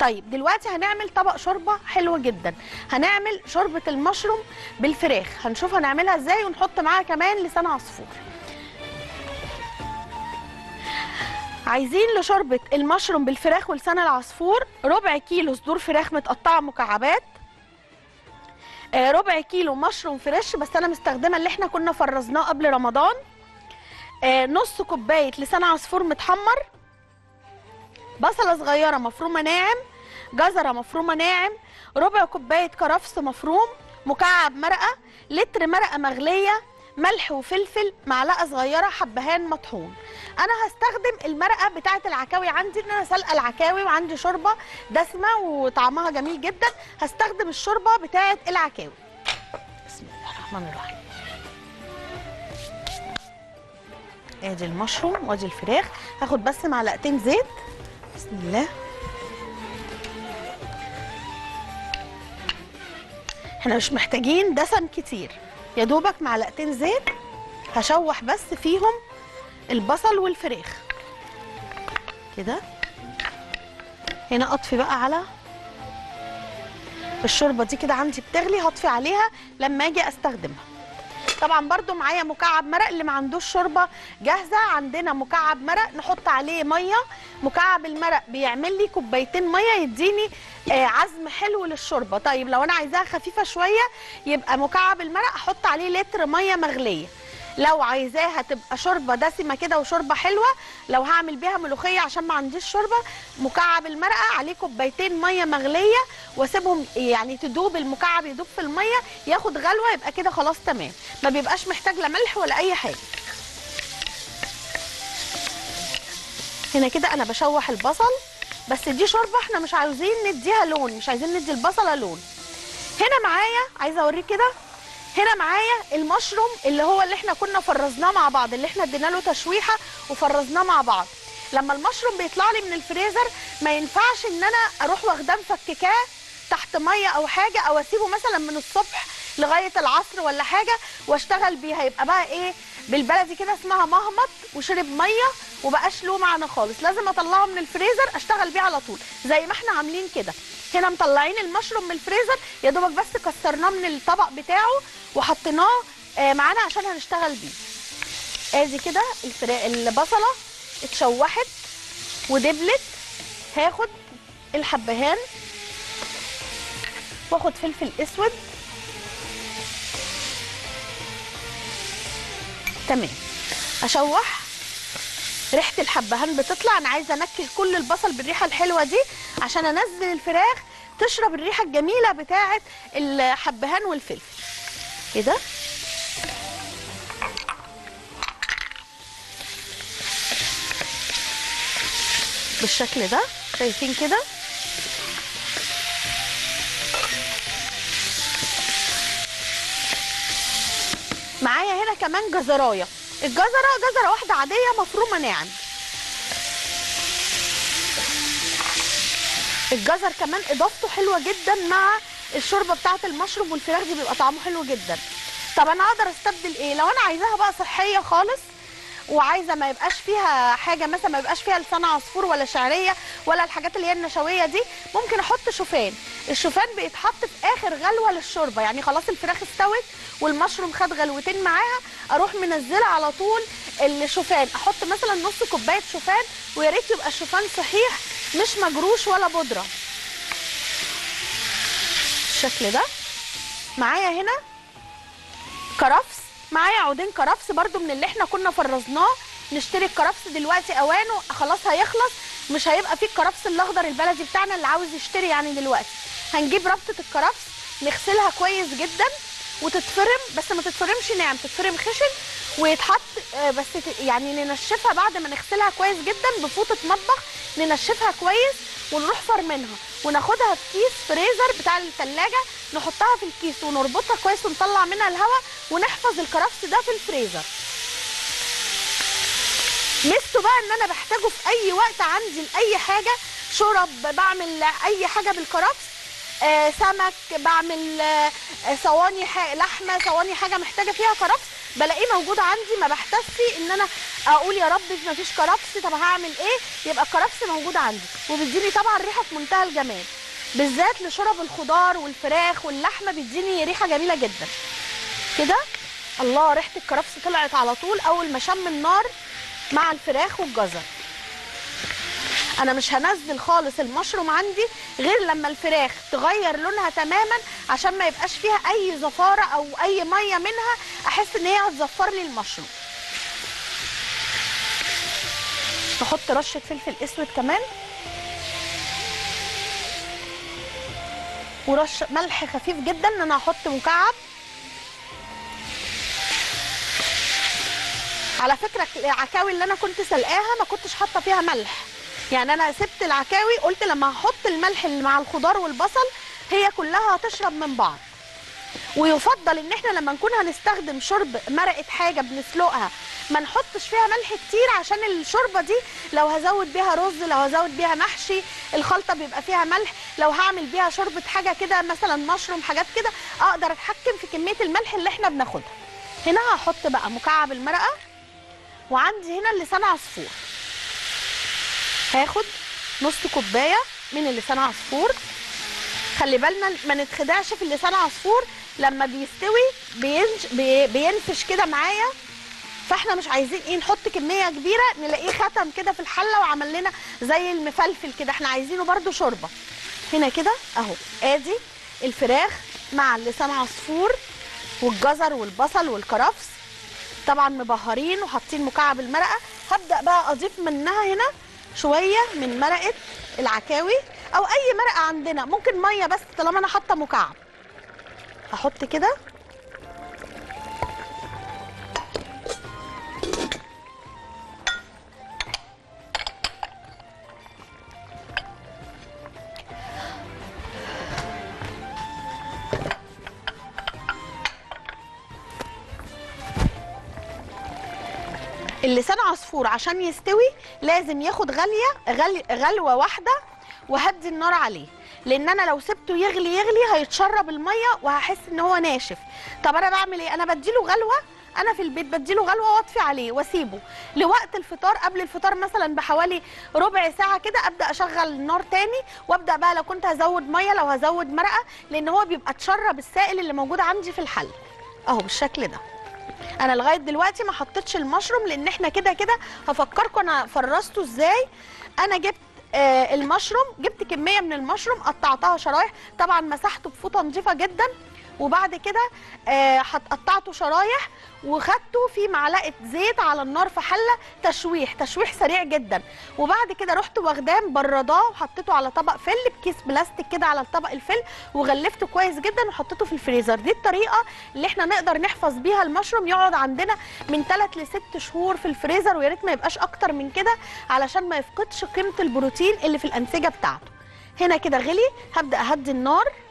طيب دلوقتي هنعمل طبق شوربه حلو جدا هنعمل شوربه المشروم بالفراخ هنشوف هنعملها ازاي ونحط معاها كمان لسان عصفور عايزين لشوربه المشروم بالفراخ ولسان العصفور ربع كيلو صدور فراخ متقطعه مكعبات آه، ربع كيلو مشروم فريش بس انا مستخدمه اللي احنا كنا فرزناه قبل رمضان آه، نص كوبايه لسان عصفور متحمر بصله صغيره مفرومه ناعم جزره مفرومه ناعم ربع كوبايه كرفس مفروم مكعب مرقه لتر مرقه مغليه ملح وفلفل معلقه صغيره حبهان مطحون انا هستخدم المرقه بتاعه العكاوي عندي ان انا سلقه العكاوي وعندي شوربه دسمه وطعمها جميل جدا هستخدم الشوربه بتاعه العكاوي بسم الله الرحمن الرحيم ادي المشروم وادي الفراخ هاخد بس معلقتين زيت بسم الله احنا مش محتاجين دسم كتير يا دوبك معلقتين زيت هشوح بس فيهم البصل والفراخ كده هنا اطفي بقى على الشوربه دي كده عندي بتغلي هطفي عليها لما اجي استخدمها طبعا برضو معايا مكعب مرق اللي ما عندوش شوربه جاهزه عندنا مكعب مرق نحط عليه ميه مكعب المرق بيعمل لي كوبايتين ميه يديني آه عزم حلو للشوربه طيب لو انا عايزاها خفيفه شويه يبقى مكعب المرق احط عليه لتر ميه مغليه لو عايزاها تبقى شوربه دسمه كده وشوربه حلوه لو هعمل بيها ملوخيه عشان ما عنديش شوربه مكعب المرقه عليه كوبايتين ميه مغليه واسيبهم يعني تدوب المكعب يدوب في الميه ياخد غلوه يبقى كده خلاص تمام ما بيبقاش محتاج لا ملح ولا اي حاجه هنا كده انا بشوح البصل بس دي شوربه احنا مش عاوزين نديها لون مش عايزين ندي البصله لون هنا معايا عايزه اوريك كده هنا معايا المشروم اللي هو اللي احنا كنا فرزناه مع بعض اللي احنا ادينا له تشويحه وفرزناه مع بعض لما المشروم بيطلع لي من الفريزر ما ينفعش ان انا اروح واخداه مفككاه تحت ميه او حاجه او اسيبه مثلا من الصبح لغايه العصر ولا حاجه واشتغل بيه هيبقى بقى ايه بالبلدي كده اسمها مهمط وشرب ميه وبقاش له معنى خالص لازم اطلعه من الفريزر اشتغل بيه على طول زي ما احنا عاملين كده هنا مطلعين المشروم من الفريزر يا دوبك بس كسرناه من الطبق بتاعه وحطيناه آه، معانا عشان هنشتغل بيه ادي كده الفرا- البصله اتشوحت ودبلت هاخد الحبهان واخد فلفل اسود تمام اشوح ريحه الحبهان بتطلع انا عايزه انكل كل البصل بالريحه الحلوه دي عشان انزل الفراخ تشرب الريحه الجميله بتاعه الحبهان والفلفل كده بالشكل ده شايفين كده معايا هنا كمان جزرايه الجزره جزره واحده عاديه مفرومه ناعم الجزر كمان اضافته حلوه جدا مع الشوربه بتاعه المشروب والفراخ دي بيبقى طعمه حلو جدا طب انا اقدر استبدل ايه لو انا عايزاها بقى صحيه خالص وعايزه ما يبقاش فيها حاجه مثلا ما يبقاش فيها لسان عصفور ولا شعريه ولا الحاجات اللي هي النشويه دي ممكن احط شوفان الشوفان بيتحط في اخر غلوه للشوربه يعني خلاص الفراخ استوت والمشروم خد غلوتين معاها اروح منزله على طول الشوفان احط مثلا نص كوبايه شوفان ويا ريت يبقى الشوفان صحيح مش مجروش ولا بودره بالشكل ده معايا هنا كرفس معايا عودين كرفس برضو من اللي احنا كنا فرزناه نشتري الكرفس دلوقتي اوانه خلاص هيخلص مش هيبقى فيه الكرفس الاخضر البلدي بتاعنا اللي عاوز يشتري يعني دلوقتي هنجيب ربطه الكرفس نغسلها كويس جدا وتتفرم بس ما تتفرمش ناعم تتفرم خشن ويتحط آه، بس ت- يعني ننشفها بعد ما نغسلها كويس جدا بفوطه مطبخ ننشفها كويس ونروح فرمينها وناخدها في كيس فريزر بتاع الثلاجه نحطها في الكيس ونربطها كويس ونطلع منها الهواء ونحفظ الكرفس ده في الفريزر ميزته بقى ان انا بحتاجه في اي وقت عندي لاي حاجه شرب بعمل اي حاجه بالكرفس آه سمك بعمل آه آه، صواني ح- لحمه صواني حاجه محتاجه فيها كرفس بلاقيه موجود عندي ما بحتسي ان انا اقول يا رب ما فيش كرفس طب هعمل ايه يبقى الكرفس موجود عندي وبيديني طبعا ريحه في منتهى الجمال بالذات لشرب الخضار والفراخ واللحمه بيديني ريحه جميله جدا كده الله ريحه الكرفس طلعت على طول اول ما شم النار مع الفراخ والجزر انا مش هنزل خالص المشروم عندي غير لما الفراخ تغير لونها تماما عشان ما يبقاش فيها اي زفاره او اي ميه منها احس ان هي هتزفر لي المشروم نحط رشه فلفل اسود كمان ورش ملح خفيف جدا ان انا هحط مكعب على فكره العكاوي اللي انا كنت سلقاها ما كنتش حاطه فيها ملح يعني انا سبت العكاوي قلت لما هحط الملح اللي مع الخضار والبصل هي كلها هتشرب من بعض ويفضل ان احنا لما نكون هنستخدم شرب مرقه حاجه بنسلقها ما نحطش فيها ملح كتير عشان الشوربه دي لو هزود بيها رز لو هزود بيها محشي الخلطه بيبقى فيها ملح لو هعمل بيها شوربه حاجه كده مثلا مشروم حاجات كده اقدر اتحكم في كميه الملح اللي احنا بناخدها هنا هحط بقى مكعب المرقه وعندي هنا اللسان عصفور هاخد نص كوبايه من اللسان عصفور خلي بالنا ما نتخدعش في اللسان عصفور لما بيستوي بينج بي بينفش كده معايا فاحنا مش عايزين ايه نحط كميه كبيره نلاقيه ختم كده في الحله وعمل لنا زي المفلفل كده احنا عايزينه برده شوربه هنا كده اهو ادي الفراخ مع اللسان عصفور والجزر والبصل والكرفس طبعا مبهرين وحاطين مكعب المرقه هبدا بقى اضيف منها هنا شويه من مرقه العكاوي او اي مرقه عندنا ممكن ميه بس طالما انا حاطه مكعب هحط كده اللسان عصفور عشان يستوي لازم ياخد غاليه غلي غلوه واحده وهدي النار عليه لان انا لو سبته يغلي يغلي هيتشرب الميه وهحس ان هو ناشف طب انا بعمل ايه انا بديله غلوه انا في البيت بديله غلوه واطفي عليه واسيبه لوقت الفطار قبل الفطار مثلا بحوالي ربع ساعه كده ابدا اشغل النار تاني وابدا بقى لو كنت هزود ميه لو هزود مرقه لان هو بيبقى اتشرب السائل اللي موجود عندي في الحل اهو بالشكل ده انا لغايه دلوقتي ما حطيتش المشروم لان احنا كده كده هفكركم انا فرزته ازاي انا جبت آه المشروم جبت كميه من المشروم قطعتها شرايح طبعا مسحته بفوطه نظيفه جدا وبعد كده آه قطعته شرايح وخدته في معلقه زيت على النار في حله تشويح تشويح سريع جدا وبعد كده رحت واخداه مبرداه وحطيته على طبق فل بكيس بلاستيك كده على الطبق الفل وغلفته كويس جدا وحطيته في الفريزر دي الطريقه اللي احنا نقدر نحفظ بيها المشروم يقعد عندنا من 3 ل 6 شهور في الفريزر ويا ريت ما يبقاش اكتر من كده علشان ما يفقدش قيمه البروتين اللي في الانسجه بتاعته هنا كده غلي هبدا اهدي النار